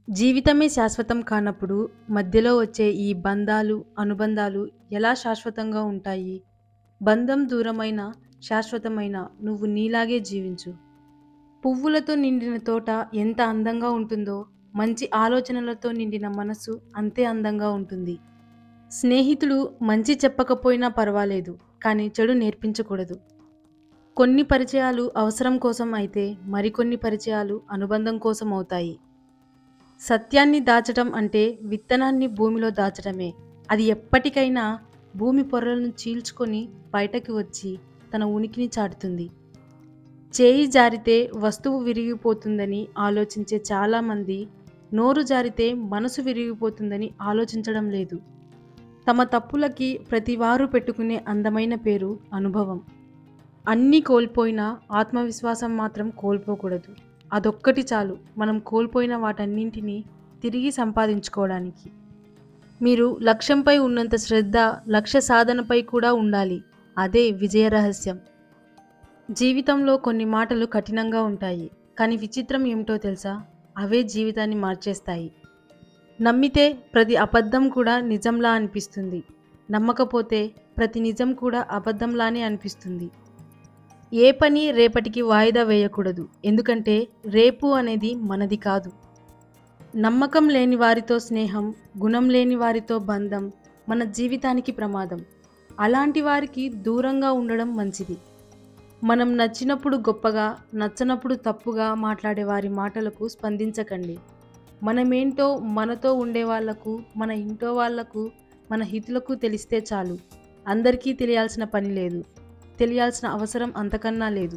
జీవితమే శాశ్వతం కానప్పుడు మధ్యలో వచ్చే ఈ బంధాలు, అనుబంధాలు ఎలా శాశ్వతంగా ఉంటాయి? బంధం దూరమైనా, శాశ్వతమైన నువ్వు నీలాగే జీవించు. పువ్వులతో నిండిన తోట ఎంత అందంగా ఉంటుందో, మంచి ఆలోచనలతో నిండిన మనసు అంతే అందంగా ఉంటుంది. స్నేహితుడు మంచి చెప్పకపోయినా పర్వాలేదు, కానీ చెడు నేర్పించకూడదు. కొన్ని పరిచయాలు అవసరం కోసం అయితే, మరికొన్ని పరిచయాలు అనుబంధం కోసం అవుతాయి. సత్యాన్ని దాచటం అంటే విత్తనాన్ని భూమిలో దాచటమే. అది ఎప్పటికైనా భూమి పొరలను చీల్చుకొని బయటకి వచ్చి తన ఉనికిని చాటుతుంది. చేయి జారితే వస్తువు విరిగిపోతుందని ఆలోచించే చాలామంది, నోరు జారితే మనసు విరిగిపోతుందని ఆలోచించడం లేదు. తమ తప్పులకి ప్రతివారు పెట్టుకునే అందమైన పేరు అనుభవం. అన్నీ కోల్పోయినా ఆత్మవిశ్వాసం మాత్రం కోల్పోకూడదు. అదొక్కటి చాలు మనం కోల్పోయిన వాటన్నింటినీ తిరిగి సంపాదించుకోవడానికి. మీరు లక్ష్యంపై ఉన్నంత శ్రద్ధ లక్ష్య సాధనపై కూడా ఉండాలి. అదే విజయ రహస్యం. జీవితంలో కొన్ని మాటలు కఠినంగా ఉంటాయి. కానీ విచిత్రం ఏమిటో తెలుసా? అవే జీవితాన్ని మార్చేస్తాయి. నమ్మితే ప్రతి అబద్ధం కూడా నిజంలా అనిపిస్తుంది. నమ్మకపోతే ప్రతి నిజం కూడా అబద్ధంలానే అనిపిస్తుంది. ఏ పని రేపటికి వాయిదా వేయకూడదు. ఎందుకంటే రేపు అనేది మనది కాదు. నమ్మకం లేని వారితో స్నేహం, గుణం లేని వారితో బంధం మన జీవితానికి ప్రమాదం. అలాంటి వారికి దూరంగా ఉండడం మంచిది. మనం నచ్చినప్పుడు గొప్పగా, నచ్చనప్పుడు తప్పుగా మాట్లాడే వారి మాటలకు స్పందించకండి. మనమేంటో మనతో ఉండేవాళ్లకు, మన ఇంట్లో వాళ్లకు, మన హితులకు తెలిస్తే చాలు. అందరికీ తెలియాల్సిన పని లేదు. తెలియాల్సిన అవసరం అంతకన్నా లేదు.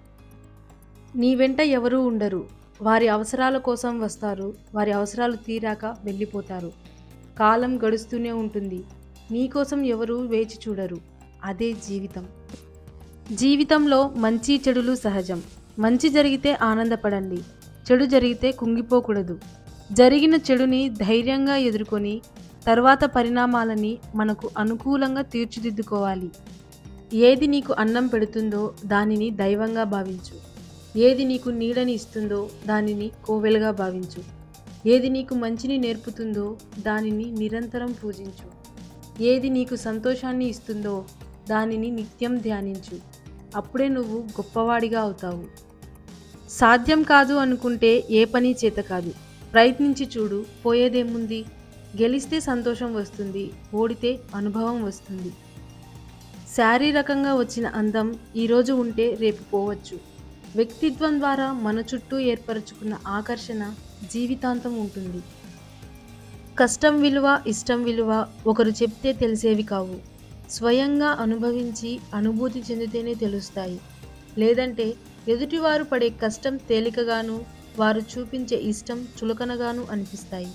నీ వెంట ఎవరూ ఉండరు. వారి అవసరాల కోసం వస్తారు. వారి అవసరాలు తీరాక వెళ్ళిపోతారు. కాలం గడుస్తూనే ఉంటుంది. నీ కోసం ఎవరూ వేచి చూడరు. అదే జీవితం. జీవితంలో మంచి చెడులు సహజం. మంచి జరిగితే ఆనందపడండి. చెడు జరిగితే కుంగిపోకూడదు. జరిగిన చెడుని ధైర్యంగా ఎదుర్కొని, తర్వాత పరిణామాలని మనకు అనుకూలంగా తీర్చిదిద్దుకోవాలి. ఏది నీకు అన్నం పెడుతుందో దానిని దైవంగా భావించు. ఏది నీకు నీడని ఇస్తుందో దానిని కోవెలగా భావించు. ఏది నీకు మంచిని నేర్పుతుందో దానిని నిరంతరం పూజించు. ఏది నీకు సంతోషాన్ని ఇస్తుందో దానిని నిత్యం ధ్యానించు. అప్పుడే నువ్వు గొప్పవాడిగా అవుతావు. సాధ్యం కాదు అనుకుంటే ఏ పనీ చేతకాదు. ప్రయత్నించి చూడు పోయేదేముంది? గెలిస్తే సంతోషం వస్తుంది. ఓడితే అనుభవం వస్తుంది. శారీరకంగా వచ్చిన అందం ఈరోజు ఉంటే రేపు పోవచ్చు. వ్యక్తిత్వం ద్వారా మన చుట్టూ ఏర్పరచుకున్న ఆకర్షణ జీవితాంతం ఉంటుంది. కష్టం విలువ, ఇష్టం విలువ ఒకరు చెప్తే తెలిసేవి కావు. స్వయంగా అనుభవించి, అనుభూతి చెందితేనే తెలుస్తాయి. లేదంటే ఎదుటివారు పడే కష్టం తేలికగానూ, వారు చూపించే ఇష్టం చులకనగానూ అనిపిస్తాయి.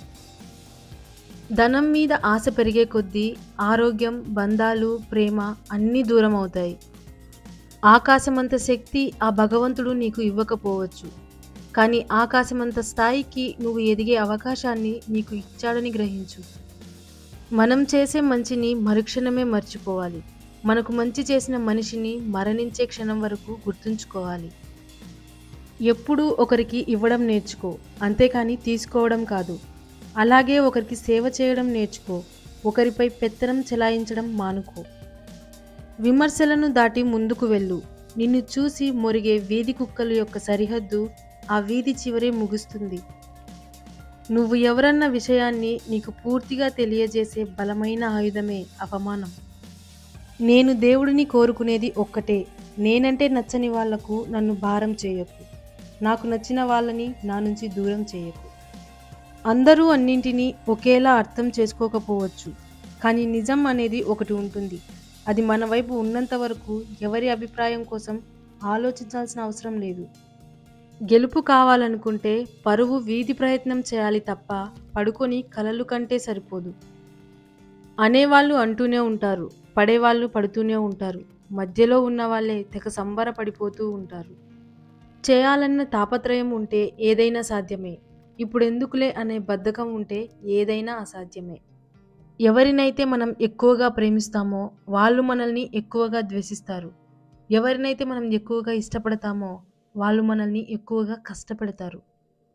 ధనం మీద ఆశ పెరిగే కొద్దీ ఆరోగ్యం, బంధాలు, ప్రేమ అన్నీ దూరమవుతాయి. ఆకాశమంత శక్తి ఆ భగవంతుడు నీకు ఇవ్వకపోవచ్చు. కానీ ఆకాశమంత స్థాయికి నువ్వు ఎదిగే అవకాశాన్ని నీకు ఇచ్చాడని గ్రహించు. మనం చేసే మంచిని మరుక్షణమే మర్చిపోవాలి. మనకు మంచి చేసిన మనిషిని మరణించే క్షణం వరకు గుర్తుంచుకోవాలి. ఎప్పుడూ ఒకరికి ఇవ్వడం నేర్చుకో. అంతేకానీ తీసుకోవడం కాదు. అలాగే ఒకరికి సేవ చేయడం నేర్చుకో. ఒకరిపై పెత్తనం చెలాయించడం మానుకో. విమర్శలను దాటి ముందుకు వెళ్ళు. నిన్ను చూసి మొరిగే వీధి కుక్కల యొక్క సరిహద్దు ఆ వీధి చివరే ముగుస్తుంది. నువ్వు ఎవరన్న విషయాన్ని నీకు పూర్తిగా తెలియజేసే బలమైన ఆయుధమే అవమానం. నేను దేవుడిని కోరుకునేది ఒక్కటే. నేనంటే నచ్చని వాళ్లకు నన్ను భారం చేయకు. నాకు నచ్చిన వాళ్లని నా నుంచి దూరం చేయకు. అందరూ అన్నింటినీ ఒకేలా అర్థం చేసుకోకపోవచ్చు. కానీ నిజం అనేది ఒకటి ఉంటుంది. అది మన వైపు ఉన్నంత వరకు ఎవరి అభిప్రాయం కోసం ఆలోచించాల్సిన అవసరం లేదు. గెలుపు కావాలనుకుంటే పరువు వీధి ప్రయత్నం చేయాలి తప్ప పడుకొని కలలు కంటే సరిపోదు. అనేవాళ్లు అంటూనే ఉంటారు. పడేవాళ్లు పడుతూనే ఉంటారు. మధ్యలో ఉన్నవాళ్లే తెగ సంబరపడిపోతూ ఉంటారు. చేయాలన్న తాపత్రయం ఉంటే ఏదైనా సాధ్యమే. ఇప్పుడెందుకులే అనే బద్ధకం ఉంటే ఏదైనా అసాధ్యమే. ఎవరినైతే మనం ఎక్కువగా ప్రేమిస్తామో వాళ్ళు మనల్ని ఎక్కువగా ద్వేషిస్తారు. ఎవరినైతే మనం ఎక్కువగా ఇష్టపడతామో వాళ్ళు మనల్ని ఎక్కువగా కష్టపెడతారు.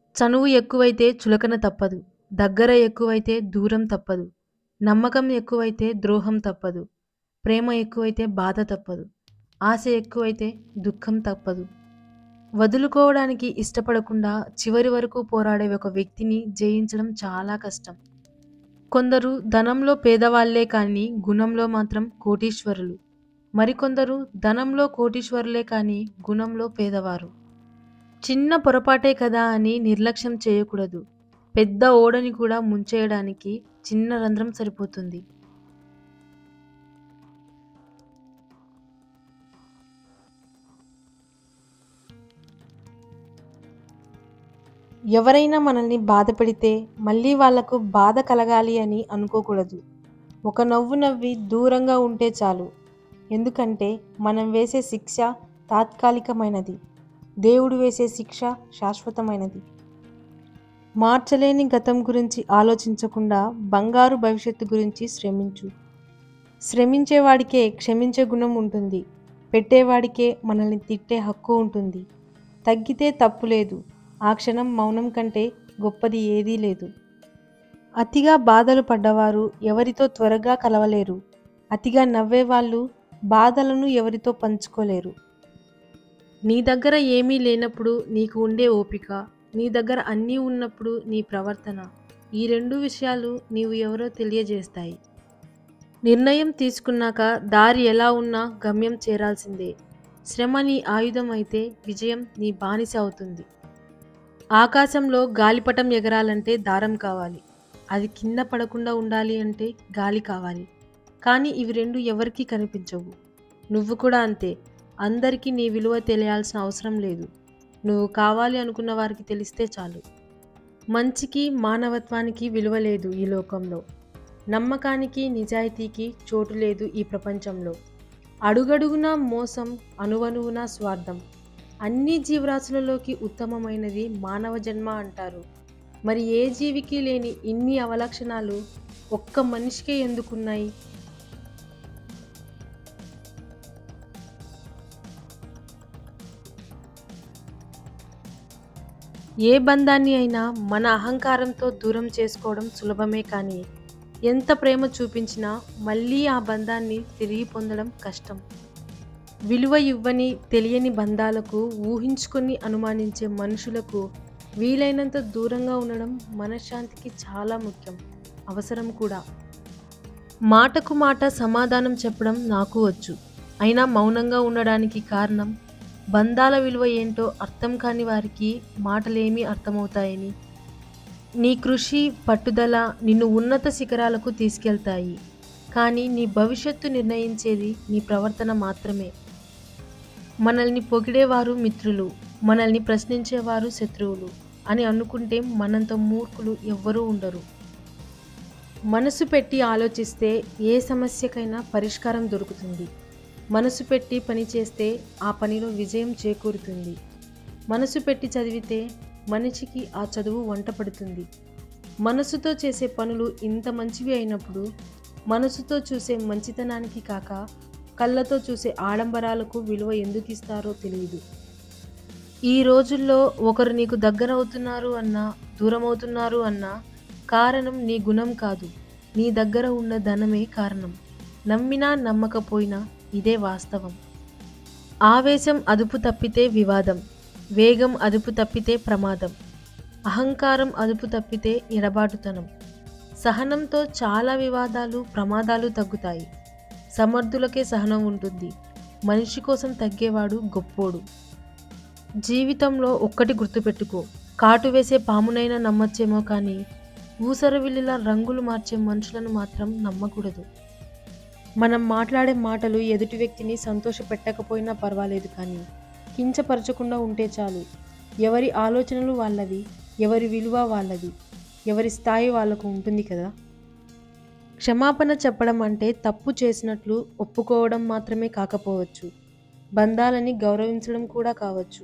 చనువు ఎక్కువైతే చులకన తప్పదు దగ్గర ఎక్కువైతే దూరం తప్పదు నమ్మకం ఎక్కువైతే ద్రోహం తప్పదు ప్రేమ ఎక్కువైతే బాధ తప్పదు ఆశ ఎక్కువైతే దుఃఖం తప్పదు వదులుకోవడానికి ఇష్టపడకుండా చివరి వరకు పోరాడే ఒక వ్యక్తిని జయించడం చాలా కష్టం కొందరు ధనంలో పేదవాళ్లే కానీ గుణంలో మాత్రం కోటీశ్వరులు మరికొందరు ధనంలో కోటీశ్వరులే కానీ గుణంలో పేదవారు చిన్న పొరపాటే కదా అని నిర్లక్ష్యం చేయకూడదు పెద్ద ఓడని కూడా ముంచేయడానికి చిన్న రంధ్రం సరిపోతుంది ఎవరైనా మనల్ని బాధ పెడితే మళ్ళీ వాళ్లకు బాధ కలగాలి అని అనుకోకూడదు ఒక నవ్వు నవ్వి దూరంగా ఉంటే చాలు ఎందుకంటే మనం వేసే శిక్ష తాత్కాలికమైనది దేవుడు వేసే శిక్ష శాశ్వతమైనది మార్చలేని గతం గురించి ఆలోచించకుండా బంగారు భవిష్యత్తు గురించి శ్రమించు శ్రమించేవాడికే క్షమించే గుణం ఉంటుంది పెట్టేవాడికే మనల్ని తిట్టే హక్కు ఉంటుంది తగ్గితే తప్పు లేదు ఆ క్షణం మౌనం కంటే గొప్పది ఏదీ లేదు అతిగా బాధలు పడ్డవారు ఎవరితో త్వరగా కలవలేరు అతిగా నవ్వేవాళ్ళు బాధలను ఎవరితో పంచుకోలేరు నీ దగ్గర ఏమీ లేనప్పుడు నీకు ఉండే ఓపిక నీ దగ్గర అన్నీ ఉన్నప్పుడు నీ ప్రవర్తన ఈ రెండు విషయాలు నీవు ఎవరో తెలియజేస్తాయి నిర్ణయం తీసుకున్నాక దారి ఎలా ఉన్నా గమ్యం చేరాల్సిందే శ్రమ నీ ఆయుధం అయితే విజయం నీ బానిస అవుతుంది ఆకాశంలో గాలిపటం ఎగరాలంటే దారం కావాలి అది కింద పడకుండా ఉండాలి అంటే గాలి కావాలి కానీ ఇవి రెండు ఎవరికీ కనిపించవు నువ్వు కూడా అంతే అందరికీ నీ విలువ తెలియాల్సిన అవసరం లేదు నువ్వు కావాలి అనుకున్న వారికి తెలిస్తే చాలు మంచికి మానవత్వానికి విలువ లేదు ఈ లోకంలో నమ్మకానికి నిజాయితీకి చోటు లేదు ఈ ప్రపంచంలో అడుగడుగున మోసం అణువణువున స్వార్థం అన్ని జీవరాశులలోకి ఉత్తమమైనది మానవ జన్మ అంటారు మరి ఏ జీవికి లేని ఇన్ని అవలక్షణాలు ఒక్క మనిషికే ఎందుకున్నాయి ఏ బంధాన్ని అయినా మన అహంకారంతో దూరం చేసుకోవడం సులభమే కానీ ఎంత ప్రేమ చూపించినా మళ్ళీ ఆ బంధాన్ని తిరిగి పొందడం కష్టం విలువ ఇవ్వని తెలియని బంధాలకు ఊహించుకొని అనుమానించే మనుషులకు వీలైనంత దూరంగా ఉండడం మనశ్శాంతికి చాలా ముఖ్యం అవసరం కూడా మాటకు మాట సమాధానం చెప్పడం నాకు వచ్చు అయినా మౌనంగా ఉండడానికి కారణం బంధాల విలువ ఏంటో అర్థం కాని వారికి మాటలేమీ అర్థమవుతాయని నీ కృషి పట్టుదల నిన్ను ఉన్నత శిఖరాలకు తీసుకెళ్తాయి కానీ నీ భవిష్యత్తు నిర్ణయించేది నీ ప్రవర్తన మాత్రమే మనల్ని పొగిడేవారు మిత్రులు మనల్ని ప్రశ్నించేవారు శత్రువులు అని అనుకుంటే మనంత మూర్ఖులు ఎవ్వరూ ఉండరు మనసు పెట్టి ఆలోచిస్తే ఏ సమస్యకైనా పరిష్కారం దొరుకుతుంది మనసు పెట్టి పని చేస్తే ఆ పనిలో విజయం చేకూరుతుంది మనసు పెట్టి చదివితే మనిషికి ఆ చదువు వంట పడుతుంది మనసుతో చేసే పనులు ఇంత మంచివి అయినప్పుడు మనసుతో చూసే మంచితనానికి కాక కళ్ళతో చూసే ఆడంబరాలకు విలువ ఎందుకు ఇస్తారో తెలియదు ఈ రోజుల్లో ఒకరు నీకు దగ్గర అవుతున్నారు అన్నా దూరం అవుతున్నారు అన్నా కారణం నీ గుణం కాదు నీ దగ్గర ఉన్న ధనమే కారణం నమ్మినా నమ్మకపోయినా ఇదే వాస్తవం ఆవేశం అదుపు తప్పితే వివాదం వేగం అదుపు తప్పితే ప్రమాదం అహంకారం అదుపు తప్పితే ఎడబాటుతనం సహనంతో చాలా వివాదాలు ప్రమాదాలు తగ్గుతాయి సమర్థులకే సహనం ఉంటుంది మనిషి కోసం తగ్గేవాడు గొప్పోడు జీవితంలో ఒక్కటి గుర్తుపెట్టుకో కాటు వేసే పామునైనా నమ్మచ్చేమో కానీ ఊసరవిల్లిలా రంగులు మార్చే మనుషులను మాత్రం నమ్మకూడదు మనం మాట్లాడే మాటలు ఎదుటి వ్యక్తిని సంతోషపెట్టకపోయినా పర్వాలేదు కానీ కించపరచకుండా ఉంటే చాలు ఎవరి ఆలోచనలు వాళ్ళవి ఎవరి విలువ వాళ్ళది ఎవరి స్థాయి వాళ్ళకు ఉంటుంది కదా క్షమాపణ చెప్పడం అంటే తప్పు చేసినట్లు ఒప్పుకోవడం మాత్రమే కాకపోవచ్చు బంధాలని గౌరవించడం కూడా కావచ్చు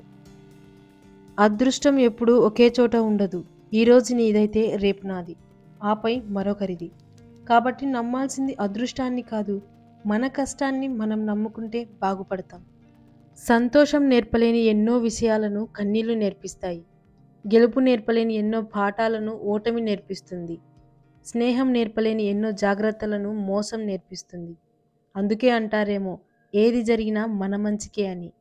అదృష్టం ఎప్పుడూ ఒకే చోట ఉండదు ఈరోజు నీదైతే రేపు నాది ఆపై మరొకరిది కాబట్టి నమ్మాల్సింది అదృష్టాన్ని కాదు మన కష్టాన్ని మనం నమ్ముకుంటే బాగుపడతాం సంతోషం నేర్పలేని ఎన్నో విషయాలను కన్నీళ్లు నేర్పిస్తాయి గెలుపు నేర్పలేని ఎన్నో పాఠాలను ఓటమి నేర్పిస్తుంది స్నేహం నేర్పలేని ఎన్నో జాగ్రత్తలను మోసం నేర్పిస్తుంది అందుకే అంటారేమో ఏది జరిగినా మన మంచికే అని